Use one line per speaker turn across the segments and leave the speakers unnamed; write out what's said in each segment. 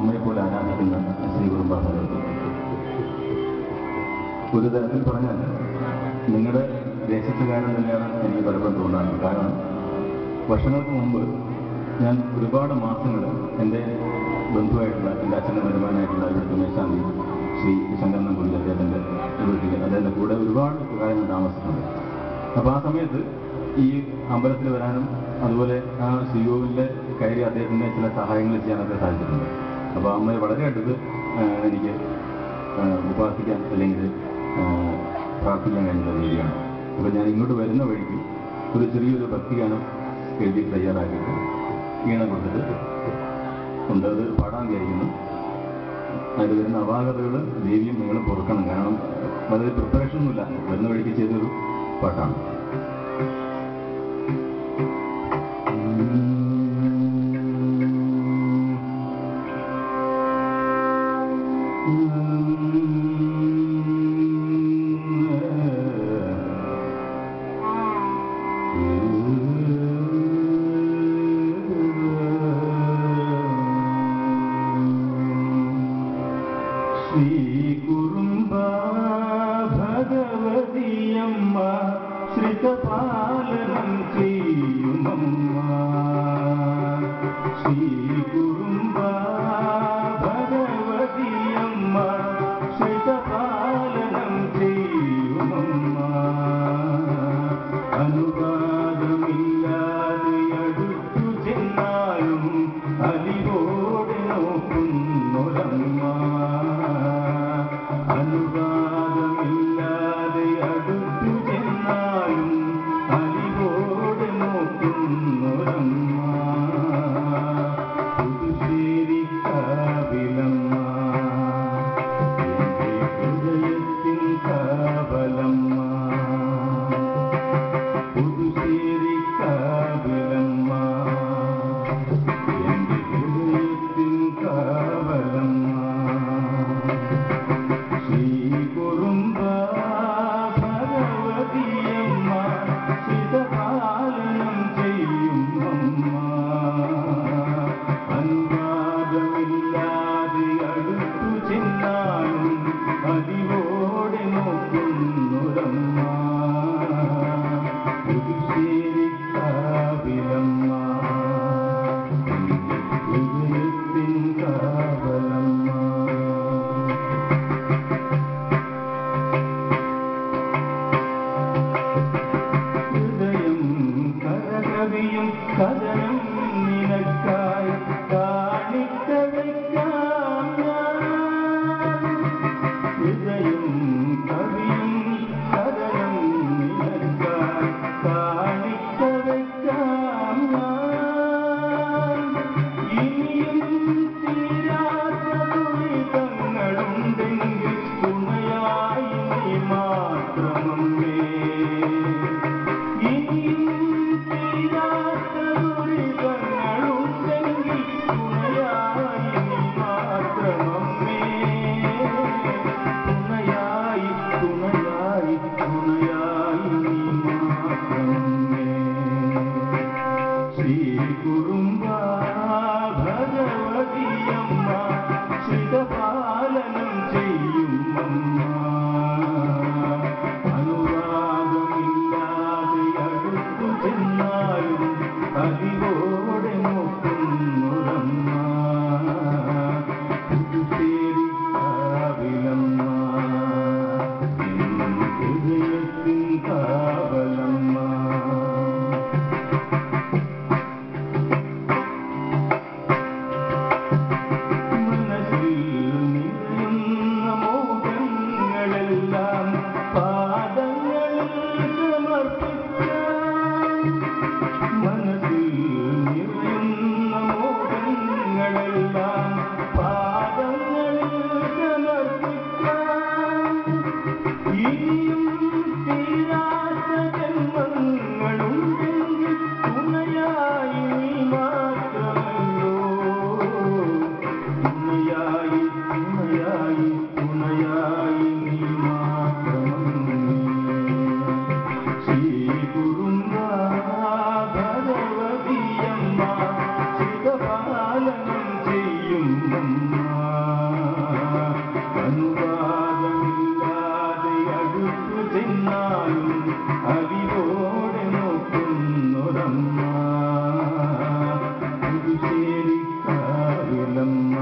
അമ്മയെ പോലെ ആരാധിക്കുന്ന ശ്രീ കുടുംബാംഗങ്ങൾ ഒരു തരത്തിൽ പറഞ്ഞാൽ നിങ്ങളുടെ ദേശത്തുകാരൻ തന്നെയാണ് എനിക്ക് പലപ്പോഴും തോന്നാറ് കാരണം വർഷങ്ങൾക്ക് മുമ്പ് ഞാൻ ഒരുപാട് മാസങ്ങൾ എൻ്റെ ബന്ധുവായിട്ടുള്ള എൻ്റെ അച്ഛൻ്റെ വരുമാനമായിട്ടുള്ള ഇവിടുത്തെ മേശാന്തി ശ്രീ ശങ്കരൻ നമ്പൂരി അദ്ദേഹത്തിൻ്റെ വീട്ടിൽ അദ്ദേഹത്തിൻ്റെ കൂടെ ഒരുപാട് കാലങ്ങൾ താമസിച്ചിട്ടുണ്ട് അപ്പോൾ ആ സമയത്ത് ഈ അമ്പലത്തിൽ വരാനും അതുപോലെ ആ ശ്രീകോവിലിലെ കയറി അദ്ദേഹത്തിൻ്റെ ചില സഹായങ്ങൾ ചെയ്യാനൊക്കെ സാധിച്ചിട്ടുണ്ട് അപ്പോൾ അമ്മയെ വളരെ അടുത്ത് ആ, എനിക്ക് ആ, ഉപാസിക്കാൻ അല്ലെങ്കിൽ ആ, പ്രാർത്ഥിക്കാൻ കഴിഞ്ഞുള്ള രീതിയാണ് അപ്പോൾ ഞാൻ ഇങ്ങോട്ട് വരുന്ന വഴിക്ക് ഒരു ചെറിയൊരു ഭക്തിഗാനം എഴുതി തയ്യാറാക്കിയിട്ട് ഈണം കൊടുത്തിട്ട് ഉണ്ട് അത് പാടാൻ വിചാരിക്കുന്നു അതിൽ വരുന്ന അപാകതകൾ ദേവിയും നിങ്ങളും പൊറുക്കണം കാരണം വളരെ പ്രിപ്പറേഷൻ ഒന്നുമില്ല വരുന്ന വഴിക്ക് ചെയ്തൊരു പാട്ടാണ് ശ്രീകുറുമ്പ ഭഗവതിയമ്മ ശ്രിതപാലനം ചെയ്യുമമ്മ ശ്രീകുറുമ്പ ഭഗവതിയമ്മ ശ്രിതപാലനം ചെയ്യുമമ്മ അനുവാദമില്ലാതെ അടുത്തു ചെന്നാലും അലിവോടെ നോക്കുന്നൊരമ്മ അനുവാദമില്ലാതെ അടുത്തു ചെന്നാലും അലിവോടെ നോക്കുന്നൊരമ്മ പുതുശ്ശേരി കാവിലമ്മ എന്റെ ഹൃദയത്തിൻ കാവലമ്മ പുതുശ്ശേരി കാവിലമ്മ എന്റെ ഹൃദയത്തിൻ കാവലമ്മ ശ്രീ കുറുമ്പ ഭഗവതിയമ്മ ചിതപാലനം ചെയ്യും അമ്മ അനുവാദമില്ലാതെ അടുത്തു ചെന്നാലും അതിവോടെ നോക്കുന്നൊരമ്മ പുതുശ്ശേരി കാവിലമ്മ എന്റെ ഹൃദയത്തിൻ കാവലമ്മ ഹൃദയം കരകവിയും കഥനം നിനക്കായി കാണിക്ക വയ്ക്കാം ഞാൻ. ഹൃദയം കവിയും കഥനം നിനക്കായി കാണിക്ക വയ്ക്കാം ഞാൻ. ഇനിയും തീരാത്ത ദുരിതങ്ങളുണ്ടെങ്കിൽ തുണയായി നീ മാത്രമമ്മേ ഇനിയും തീരാത്ത ദുരിതങ്ങളുണ്ടെങ്കിൽ തുണയായി നീ മാത്രമമ്മേ തുണയായി തുണയായി തുണയായി നീ മാത്രമമ്മേ ശ്രീ കുറുമ്പ ഭഗവതിയമ്മ ശ്രിതപാലനം ചെയ്യും അമ്മ അനുവാദമില്ലാതെ അടുത്തു ചെന്നാലും അറിവോടെ നോക്കുന്നൊരമ്മ പുതുശ്ശേരി കാവിലമ്മ എൻ ഹൃദയത്തിൻ കാവലമ്മ മനസ്സിൽ നിറയുന്ന മോഹങ്ങളെല്ലാം പാദങ്ങളിൽ സമർപ്പിക്കാം മനസ്സിൽ നിറയുന്ന മോഹങ്ങളെല്ലാം പാദങ്ങളിൽ സമർപ്പിക്കാം ഇനിയും തീരാത്ത ജന്മങ്ങളുണ്ടെങ്കിൽ തുണയായി നീ മാത്രമല്ലോ തുണയായി തുണയായി തുണയായി നീ മാത്രമേ ശ്രീ കുറുമ്പ ഭഗവതിയമ്മ ശിവപാലനം ചെയ്യും ചെയ്യും അമ്മ അനുവാദമില്ലാതെ അടുത്തു ചെന്നാലും അലിവോടെ നോക്കുന്നൊരമ്മ പുതുശ്ശേരിക്കാവിലമ്മ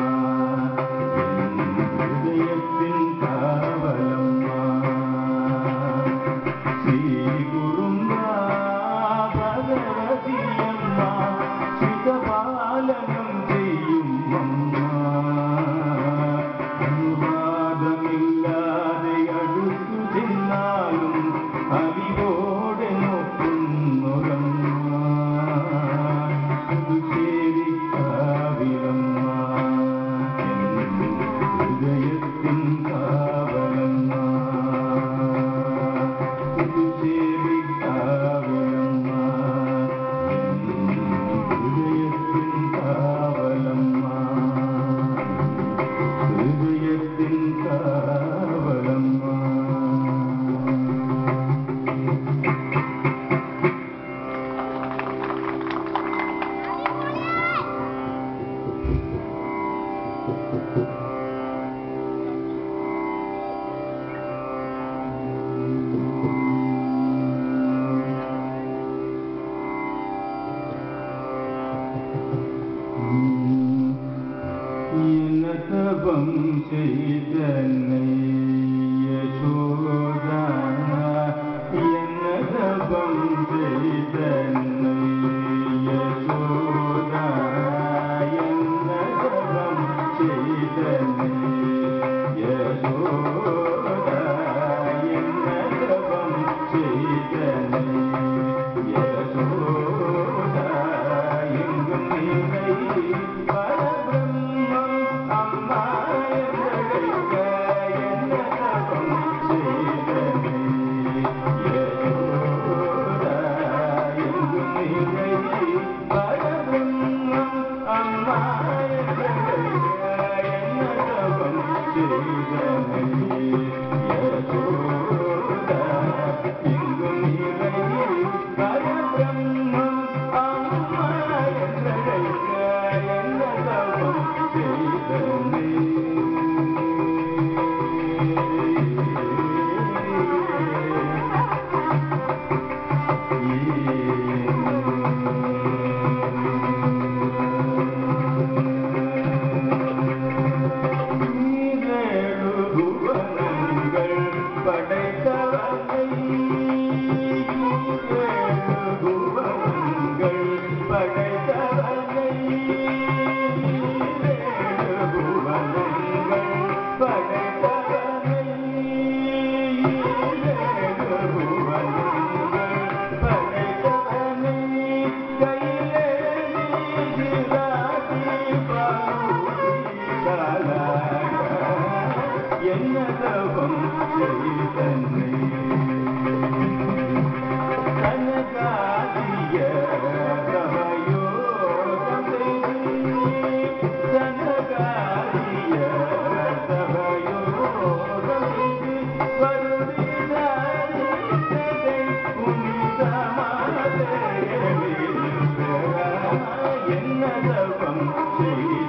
ഹൃദയത്തിൻ കാവലമ്മ ശ്രീകുറുമ്പ ഭഗവതിയമ്മ ശിഖപാലനം ചെയ്യും അമ്മ അനുവാദമില്ലാതെ അടുത്തു ചെന്നാലും അലിവോടെ നോക്കുന്നൊരമ്മ പുതുശ്ശേരിക്കാവിലമ്മ ഹൃദയത്തിൻ കാവലമ്മ പുതുശ്ശേരിക്കാവിലമ്മ ഹൃദയത്തിൻ കാവലമ്മ ഹൃദയത്തിൻ കാവലമ്മ എന്നതപം ചെയ്തന്നെ യശോദ എന്നതപം ചെയ്തന്നെ യശോദ എന്നതപം ചെയ്തന്നെ യശോദ എന്നതപം ചെയ്തന്നെ യശോദ എങ്കും നീ പരബ്രഹ്മം അമ്മ എന്നழைക്ക എന്നതപം ചെയ്തനെ യശോദ എങ്കും നീ പരബ്രഹ്മം അമ്മ എന്നழைക്ക എന്നതപം ചെയ്തനെ യശോദ എങ്കും നീ പരബ്രഹ്മം അമ്മ എന്നழைക്ക എന്നതപം ചെയ്തനെ ഭുവനങ്ങൾ പടൈത്തവൈ ഭുവനങ്ങൾ പടൈത്തവൈ ഭുവനങ്ങൾ പടൈത്തവൈ ഭുവനങ്ങൾ പടൈത്തവൈ കൈലേ എന്നതവം ചെയ്തന്നെ കനകാദിയ സഹയോഗം കനകാദിയ സഹയോഗം വരുണിതാരിതേ പുനിതമാതേ എന്നതവം ചെയ്ത